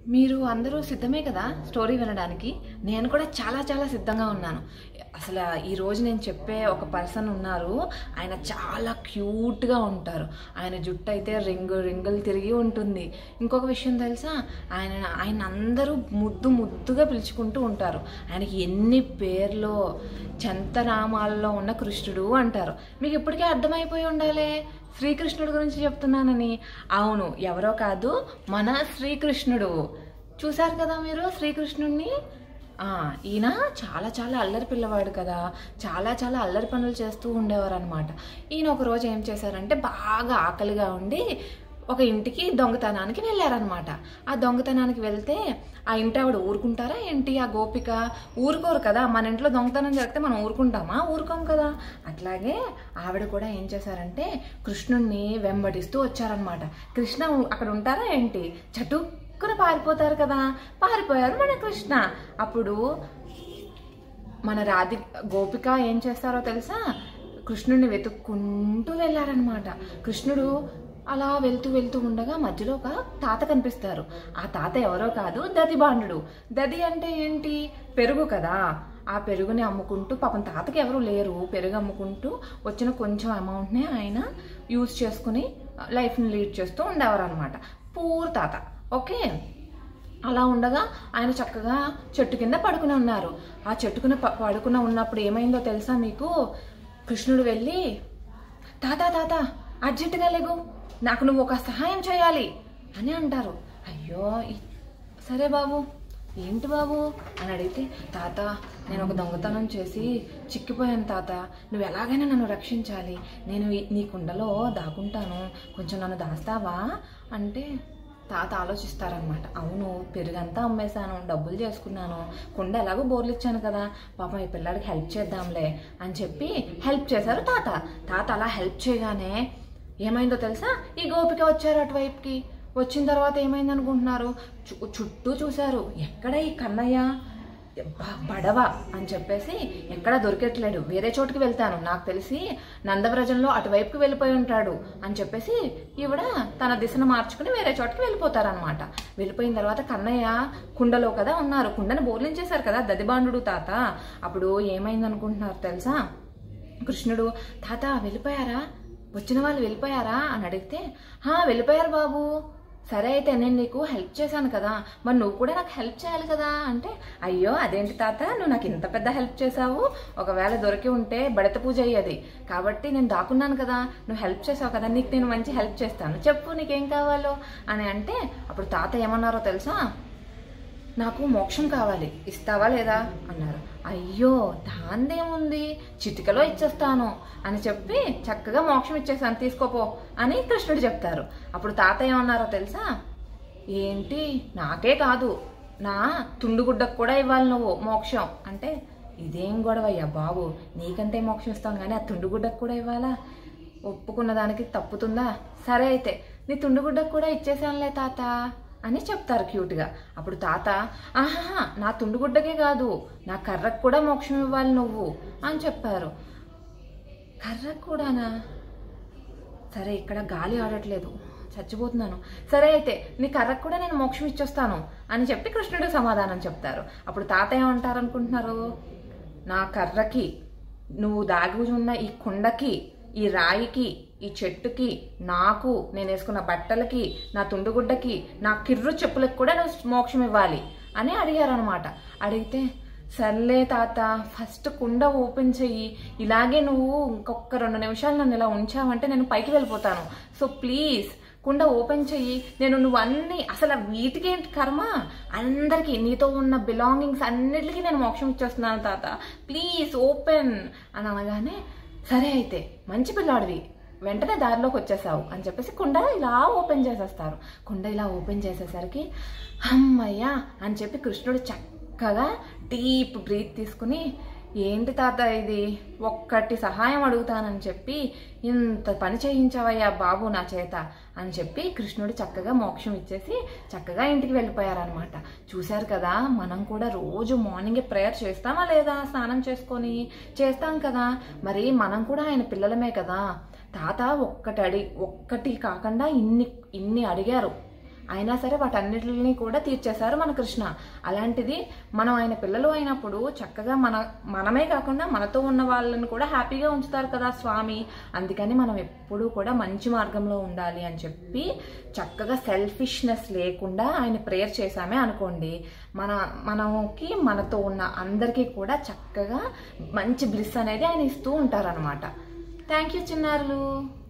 మీరు అందరూ సిద్ధమే కదా స్టోరీ వినడానికి నేను కూడా చాలా చాలా సిద్ధంగా ఉన్నాను అసలు ఈ రోజు నేను చెప్పే ఒక పర్సన్ ఉన్నారు ఆయన చాలా క్యూట్గా ఉంటారు ఆయన జుట్టు అయితే రింగు రింగులు తిరిగి ఉంటుంది ఇంకొక విషయం తెలుసా ఆయన ఆయన అందరూ ముద్దు ముద్దుగా పిలుచుకుంటూ ఉంటారు ఆయనకి ఎన్ని పేర్లు చెంతనామాల్లో ఉన్న కృష్ణుడు అంటారు మీకు ఇప్పటికే అర్థమైపోయి ఉండాలి శ్రీకృష్ణుడి గురించి చెప్తున్నానని అవును ఎవరో కాదు మన శ్రీకృష్ణుడు చూశారు కదా మీరు శ్రీకృష్ణుడిని ఆ, ఈయన చాలా చాలా అల్లరి పిల్లవాడు కదా చాలా చాలా అల్లరి పనులు చేస్తూ ఉండేవారు అనమాట ఈయన ఒక రోజు ఏం చేశారంటే బాగా ఆకలిగా ఉండి ఒక ఇంటికి దొంగతనానికి వెళ్ళారనమాట ఆ దొంగతనానికి వెళ్తే ఆ ఇంటి ఆవిడ ఊరుకుంటారా ఏంటి ఆ గోపిక ఊరుకోరు కదా మన ఇంట్లో దొంగతనం జరిగితే మనం ఊరుకుంటామా ఊరుకోం కదా అట్లాగే ఆవిడ కూడా ఏం చేశారంటే కృష్ణుణ్ణి వెంబడిస్తూ వచ్చారనమాట కృష్ణ అక్కడ ఉంటారా ఏంటి చటుక్కున పారిపోతారు కదా పారిపోయారు మన కృష్ణ అప్పుడు మన రాధి గోపిక ఏం చేస్తారో తెలుసా కృష్ణుడిని వెతుక్కుంటూ వెళ్ళారనమాట కృష్ణుడు అలా వెళ్తూ వెళ్తూ ఉండగా మధ్యలో ఒక తాత కనిపిస్తారు ఆ తాత ఎవరో కాదు దది బాండుడు దది అంటే ఏంటి పెరుగు కదా ఆ పెరుగుని అమ్ముకుంటూ పాపం తాతకి ఎవరు లేరు పెరుగు అమ్ముకుంటూ వచ్చిన కొంచెం అమౌంట్ని ఆయన యూజ్ చేసుకుని లైఫ్ని లీడ్ చేస్తూ ఉండేవారు అనమాట పూర్ తాత ఓకే అలా ఉండగా ఆయన చక్కగా చెట్టు కింద పడుకుని ఉన్నారు ఆ చెట్టు కింద ప- పడుకుని ఉన్నప్పుడు ఏమైందో తెలుసా మీకు కృష్ణుడు వెళ్ళి తాత తాత అర్జెంటుగా లేగు నాకు నువ్వు ఒక సహాయం చేయాలి అని అంటారు అయ్యో ఈ- సరే బాబు ఏంటి బాబు అని అడిగితే తాత నేను ఒక దొంగతనం చేసి చిక్కిపోయాను తాత నువ్వు ఎలాగైనా నన్ను రక్షించాలి నేను ఈ- నీ కుండలో దాక్కుంటాను కొంచెం నన్ను దాస్తావా అంటే తాత ఆలోచిస్తారనమాట అవును పెరుగంతా అమ్మేశాను డబ్బులు చేసుకున్నాను కుండ ఎలాగో బోర్లు ఇచ్చాను కదా పాపం ఈ పిల్లాడికి హెల్ప్ చేద్దాంలే అని చెప్పి హెల్ప్ చేశారు తాత తాత అలా హెల్ప్ చేయగానే ఏమైందో తెలుసా ఈ గోపిక వచ్చారు అటువైపుకి వచ్చిన తర్వాత ఏమైంది అనుకుంటున్నారు చు- చుట్టూ చూశారు ఎక్కడ ఈ కన్నయ్య బ- బడవ అని చెప్పేసి ఎక్కడా దొరికట్లేడు వేరే చోటుకి వెళ్తాను నాకు తెలిసి నందవ్రజంలో అటువైపుకి వెళ్ళిపోయి ఉంటాడు అని చెప్పేసి ఈవిడ తన దిశను మార్చుకుని వేరే చోటుకి వెళ్ళిపోతారనమాట వెళ్ళిపోయిన తర్వాత కన్నయ్య కుండలో కదా ఉన్నారు కుండని బోర్లించేశారు కదా దదిబాండు తాత అప్పుడు ఏమైంది అనుకుంటున్నారు తెలుసా కృష్ణుడు తాత వెళ్ళిపోయారా వచ్చిన వాళ్ళు వెళ్ళిపోయారా అని అడిగితే హా వెళ్ళిపోయారు బాబు సరే అయితే నేను నీకు హెల్ప్ చేశాను కదా మరి నువ్వు కూడా నాకు హెల్ప్ చేయాలి కదా అంటే అయ్యో అదేంటి తాత నువ్వు నాకు ఇంత పెద్ద హెల్ప్ చేశావు ఒకవేళ దొరికి ఉంటే బడత పూజ అయ్యేది కాబట్టి నేను దాక్కున్నాను కదా నువ్వు హెల్ప్ చేసావు కదా నీకు నేను మంచి హెల్ప్ చేస్తాను చెప్పు నీకేం కావాలో అని అంటే అప్పుడు తాత ఏమన్నారో తెలుసా నాకు మోక్షం కావాలి ఇస్తావా లేదా అన్నారు అయ్యో దాందేముంది చిటికలో ఇచ్చేస్తాను అని చెప్పి చక్కగా మోక్షం ఇచ్చేసాను తీసుకోపో అని కృష్ణుడు చెప్తారు అప్పుడు తాత ఏమన్నారో తెలుసా ఏంటి నాకే కాదు నా తుండుగుడ్డకు కూడా ఇవ్వాలి నువ్వు మోక్షం అంటే ఇదేం గొడవయ్యా బాబు నీకంటే మోక్షం ఇస్తాం కానీ ఆ తుండుగుడ్డకు కూడా ఇవ్వాలా ఒప్పుకున్న దానికి తప్పుతుందా సరే అయితే నీ తుండుగుడ్డకు కూడా ఇచ్చేసానులే తాత అని చెప్తారు క్యూట్గా అప్పుడు తాత ఆహా నా తుండుగుడ్డకే కాదు నా కర్రకు కూడా మోక్షం ఇవ్వాలి నువ్వు అని చెప్పారు కర్రకు కూడానా సరే ఇక్కడ గాలి ఆడట్లేదు చచ్చిపోతున్నాను సరే అయితే నీ కర్రకు కూడా నేను మోక్షం ఇచ్చొస్తాను అని చెప్పి కృష్ణుడు సమాధానం చెప్తారు అప్పుడు తాత ఏమంటారు అనుకుంటున్నారు నా కర్రకి నువ్వు దాగి ఉన్న ఈ కుండకి ఈ రాయికి ఈ చెట్టుకి నాకు నేను వేసుకున్న బట్టలకి నా తుండుగుడ్డకి నా కిర్రు చెప్పులకు కూడా నువ్వు మోక్షం ఇవ్వాలి అని అడిగారు అనమాట అడిగితే సర్లే తాత ఫస్ట్ కుండ ఓపెన్ చెయ్యి ఇలాగే నువ్వు ఇంకొక రెండు నిమిషాలు నన్ను ఇలా ఉంచావంటే నేను పైకి వెళ్ళిపోతాను సో ప్లీజ్ కుండ ఓపెన్ చెయ్యి నేను నువ్వు అన్ని అసలు వీటికి ఏంటి కర్మ అందరికీ నీతో ఉన్న బిలాంగింగ్స్ అన్నిటికీ నేను మోక్షం ఇచ్చేస్తున్నాను తాత ప్లీజ్ ఓపెన్ అని అనగానే సరే అయితే మంచి పిల్లాడివి వెంటనే దారిలోకి వచ్చేసావు అని చెప్పేసి కుండ ఇలా ఓపెన్ చేసేస్తారు కుండ ఇలా ఓపెన్ చేసేసరికి అమ్మయ్యా అని చెప్పి కృష్ణుడు చక్కగా డీప్ బ్రీత్ తీసుకుని ఏంటి తాత ఇది ఒక్కటి సహాయం అడుగుతానని చెప్పి ఇంత పని చేయించావయ్యా బాబు నా చేత అని చెప్పి కృష్ణుడు చక్కగా మోక్షం ఇచ్చేసి చక్కగా ఇంటికి వెళ్ళిపోయారనమాట చూశారు కదా మనం కూడా రోజు మార్నింగే ప్రేయర్ చేస్తామా లేదా స్నానం చేసుకొని చేస్తాం కదా మరి మనం కూడా ఆయన పిల్లలమే కదా తాత ఒక్కటి అడి ఒక్కటి కాకుండా ఇన్ని ఇన్ని అడిగారు అయినా సరే వాటన్నిటిని కూడా తీర్చేశారు మన కృష్ణ అలాంటిది మనం ఆయన పిల్లలు అయినప్పుడు చక్కగా మన మనమే కాకుండా మనతో ఉన్న వాళ్ళని కూడా హ్యాపీగా ఉంచుతారు కదా స్వామి అందుకని మనం ఎప్పుడూ కూడా మంచి మార్గంలో ఉండాలి అని చెప్పి చక్కగా సెల్ఫిష్నెస్ లేకుండా ఆయన ప్రేయర్ చేశామే అనుకోండి మన మనకి మనతో ఉన్న అందరికీ కూడా చక్కగా మంచి బ్లిస్ అనేది ఆయన ఇస్తూ ఉంటారనమాట థ్యాంక్ యూ చిన్నారులు